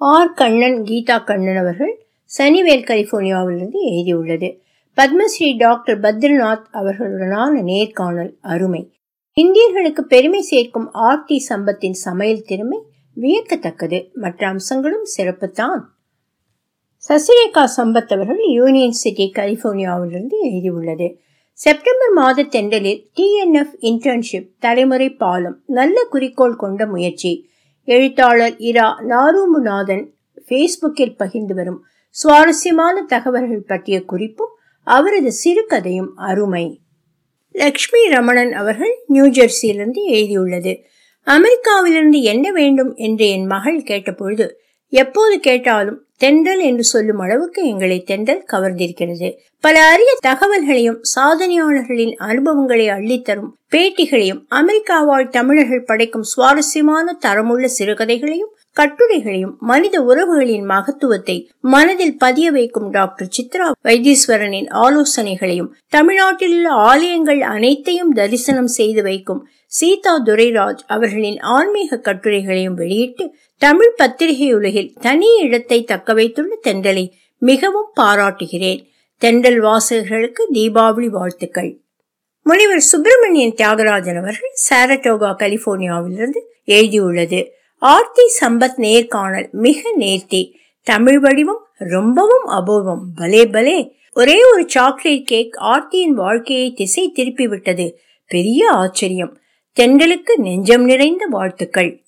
R Kannan Geetha Kannan அவர்கள் சனிவேல் கலிபோர்னியாவிலிருந்து எழுதியுள்ளது Padmashri doctor Badrinath அவர்களுடனான நேர்காணல் அருமை இந்தியர்களுக்கு பெருமை சேர்க்கும் ஆர்டி சம்பத்தின் சமையல் திறமை வியக்கத்தக்கது மற்ற அம்சங்களும் சிறப்புத்தான் சசிரேகா சம்பத் அவர்கள் யூனியன் சிட்டி கலிபோர்னியாவிலிருந்து எழுதியுள்ளது செப்டம்பர் மாத தெண்டலில் டிஎன்எஃப் இன்டர்ன்ஷிப் தலைமுறை பாலம் நல்ல குறிக்கோள் கொண்ட முயற்சி எழுத்தாளர் இரா நாரூமுநாதன் ஃபேஸ்புக்கில் பகிர்ந்து வரும் சுவாரஸ்யமான தகவல்கள் பற்றிய குறிப்பும் அவரது சிறுகதையும் அருமை லக்ஷ்மி ரமணன் அவர்கள் நியூஜெர்சியிலிருந்து எழுதியுள்ளது அமெரிக்காவிலிருந்து என்ன வேண்டும் என்று என் மகள் கேட்டபொழுது எப்போது கேட்டாலும் தென்றல் என்று சொல்லும் அளவுக்கு எங்களை தென்றல் கவர்ந்திருக்கிறது பல அரிய தகவல்களையும் சாதனையாளர்களின் அனுபவங்களை அள்ளித்தரும் பேட்டிகளையும் அமெரிக்கா வாழ் தமிழர்கள் படைக்கும் சுவாரஸ்யமான தரமுள்ள சிறுகதைகளையும் கட்டுரைகளையும் மனித உறவுகளின் மகத்துவத்தை மனதில் பதிய வைக்கும் டாக்டர் சித்ரா வைத்தீஸ்வரனின் ஆலோசனைகளையும் தமிழ்நாட்டில் உள்ள ஆலயங்கள் அனைத்தையும் தரிசனம் செய்து வைக்கும் சீதா துரைராஜ் அவர்களின் ஆன்மீக கட்டுரைகளையும் வெளியிட்டு தமிழ் பத்திரிகை உலகில் தனி இடத்தை தக்க வைத்துள்ள தென்றலை மிகவும் பாராட்டுகிறேன் தென்றல் வாசகர்களுக்கு தீபாவளி வாழ்த்துக்கள் முனிவர் சுப்பிரமணியன் தியாகராஜன் அவர்கள் சாரட்டோகா கலிபோர்னியாவிலிருந்து எழுதியுள்ளது ஆர்த்தி சம்பத் நேர்காணல் மிக நேர்த்தி தமிழ் வடிவம் ரொம்பவும் அபூர்வம் பலே பலே ஒரே ஒரு சாக்லேட் கேக் ஆர்த்தியின் வாழ்க்கையை திசை திருப்பி விட்டது பெரிய ஆச்சரியம் தென்றலுக்கு நெஞ்சம் நிறைந்த வாழ்த்துக்கள்